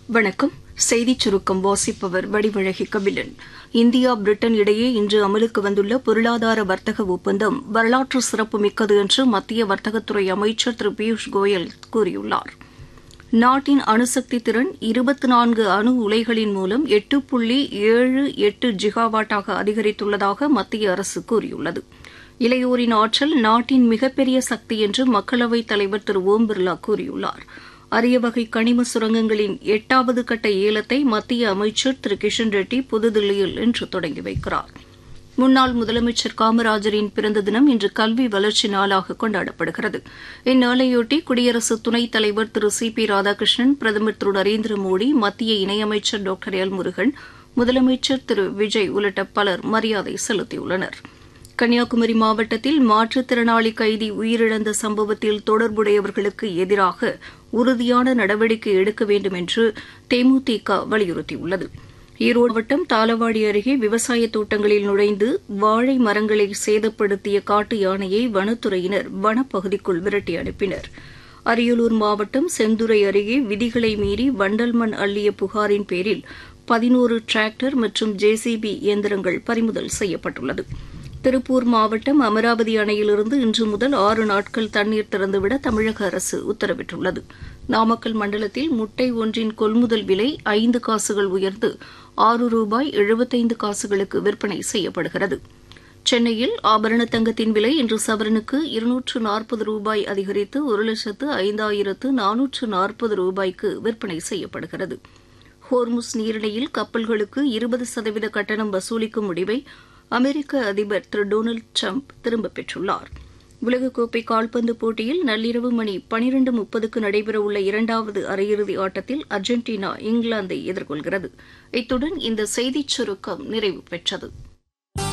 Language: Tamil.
வணக்கம் செய்திச் சுருக்கம் வாசிப்பவர் வடிவழகி கபிலன் இந்தியா பிரிட்டன் இடையே இன்று அமலுக்கு வந்துள்ள பொருளாதார வர்த்தக ஒப்பந்தம் வரலாற்று சிறப்புமிக்கது என்று மத்திய வர்த்தகத்துறை அமைச்சர் திரு பியூஷ் கோயல் கூறியுள்ளார் நாட்டின் அணுசக்தி திறன் இருபத்தி நான்கு அணு உலைகளின் மூலம் எட்டு புள்ளி ஏழு எட்டு ஜிகாவாட்டாக அதிகரித்துள்ளதாக மத்திய அரசு கூறியுள்ளது இளையோரின் ஆற்றல் நாட்டின் மிகப்பெரிய சக்தி என்று மக்களவைத் தலைவர் திரு ஓம் பிர்லா கூறியுள்ளார் அரிய வகை கனிம சுரங்கங்களின் எட்டாவது கட்ட ஏலத்தை மத்திய அமைச்சர் திரு கிஷன் ரெட்டி புதுதில்லியில் இன்று தொடங்கி வைக்கிறார் முன்னாள் முதலமைச்சர் காமராஜரின் பிறந்த தினம் இன்று கல்வி வளர்ச்சி நாளாக கொண்டாடப்படுகிறது இந்நாளையொட்டி குடியரசு துணைத் தலைவர் திரு சி பி ராதாகிருஷ்ணன் பிரதமர் திரு நரேந்திர மோடி மத்திய இணையமைச்சர் டாக்டர் எல் முருகன் முதலமைச்சர் திரு விஜய் உள்ளிட்ட பலர் மரியாதை செலுத்தியுள்ளனா் கன்னியாகுமரி மாவட்டத்தில் மாற்றுத்திறனாளி கைதி உயிரிழந்த சம்பவத்தில் தொடர்புடையவர்களுக்கு எதிராக உறுதியான நடவடிக்கை எடுக்க வேண்டும் என்று தேமுதிக வலியுறுத்தியுள்ளது ஈரோடு மாவட்டம் தாளவாடி அருகே விவசாய தோட்டங்களில் நுழைந்து வாழை மரங்களை சேதப்படுத்திய காட்டு யானையை வனத்துறையினர் வனப்பகுதிக்குள் விரட்டி அனுப்பினர் அரியலூர் மாவட்டம் செந்துறை அருகே விதிகளை மீறி வண்டல் மண் அள்ளிய புகாரின் பேரில் பதினோரு டிராக்டர் மற்றும் ஜேசிபி இயந்திரங்கள் பறிமுதல் செய்யப்பட்டுள்ளது திருப்பூர் மாவட்டம் அமராவதி அணையிலிருந்து இன்று முதல் ஆறு நாட்கள் தண்ணீர் திறந்துவிட தமிழக அரசு உத்தரவிட்டுள்ளது நாமக்கல் மண்டலத்தில் முட்டை ஒன்றின் கொள்முதல் விலை ஐந்து காசுகள் உயர்ந்து ஆறு ரூபாய் எழுபத்தைந்து காசுகளுக்கு விற்பனை செய்யப்படுகிறது சென்னையில் ஆபரண தங்கத்தின் விலை இன்று சவரனுக்கு இருநூற்று நாற்பது ரூபாய் அதிகரித்து ஒரு லட்சத்து ஐந்தாயிரத்து நானூற்று நாற்பது ரூபாய்க்கு விற்பனை செய்யப்படுகிறது ஹோர்முஸ் நீரிணையில் கப்பல்களுக்கு இருபது சதவீத கட்டணம் வசூலிக்கும் முடிவை அமெரிக்க அதிபர் திரு டொனால்டு ட்ரம்ப் திரும்பப் பெற்றுள்ளார் உலகக்கோப்பை கால்பந்து போட்டியில் நள்ளிரவு மணி பனிரண்டு முப்பதுக்கு நடைபெறவுள்ள இரண்டாவது அரையிறுதி ஆட்டத்தில் அர்ஜென்டினா இங்கிலாந்தை எதிர்கொள்கிறது இத்துடன் இந்த செய்திச் சுருக்கம் நிறைவு பெற்றது